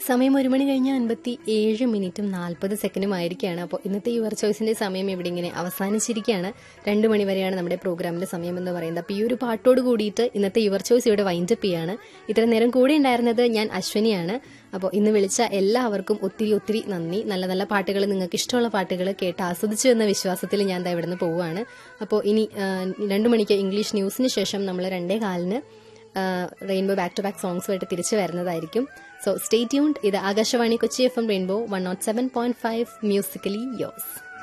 സമയം ഒരു മണി കഴിഞ്ഞ് അൻപത്തി ഏഴ് മിനിറ്റും നാൽപ്പത് സെക്കൻഡും ആയിരിക്കുകയാണ് അപ്പോൾ ഇന്നത്തെ യുവർ ചോയ്സിന്റെ സമയം ഇവിടെ ഇങ്ങനെ അവസാനിച്ചിരിക്കുകയാണ് രണ്ട് മണി വരെയാണ് നമ്മുടെ പ്രോഗ്രാമിന്റെ സമയം എന്ന് പറയുന്നത് അപ്പോൾ ഈ ഒരു പാട്ടോട് കൂടിയിട്ട് ഇന്നത്തെ യുവർ ചോയ്സ് ഇവിടെ വൈൻഡപ്പ് ചെയ്യാണ് ഇത്ര നേരം കൂടെ ഉണ്ടായിരുന്നത് ഞാൻ അശ്വനിയാണ് അപ്പോൾ ഇന്ന് വിളിച്ച എല്ലാവർക്കും ഒത്തിരി ഒത്തിരി നന്ദി നല്ല നല്ല പാട്ടുകൾ നിങ്ങൾക്ക് ഇഷ്ടമുള്ള പാട്ടുകൾ കേട്ട് ആസ്വദിച്ചു എന്ന വിശ്വാസത്തിൽ ഞാൻ ദാ ഇവിടെ നിന്ന് പോവുകയാണ് അപ്പോൾ ഇനി ആ, രണ്ട് മണിക്ക് ഇംഗ്ലീഷ് ന്യൂസിന് ശേഷം നമ്മൾ രണ്ടേ കാലിന് റെയിൻബോ ബാക്ക് ടു ബാക്ക് സോങ്സുമായിട്ട് തിരിച്ചു വരുന്നതായിരിക്കും സോ സ്റ്റേ ട്യൂൺഡ് ഇത് Akashvani Kochi F M rainbow one nought seven point five musically യോസ്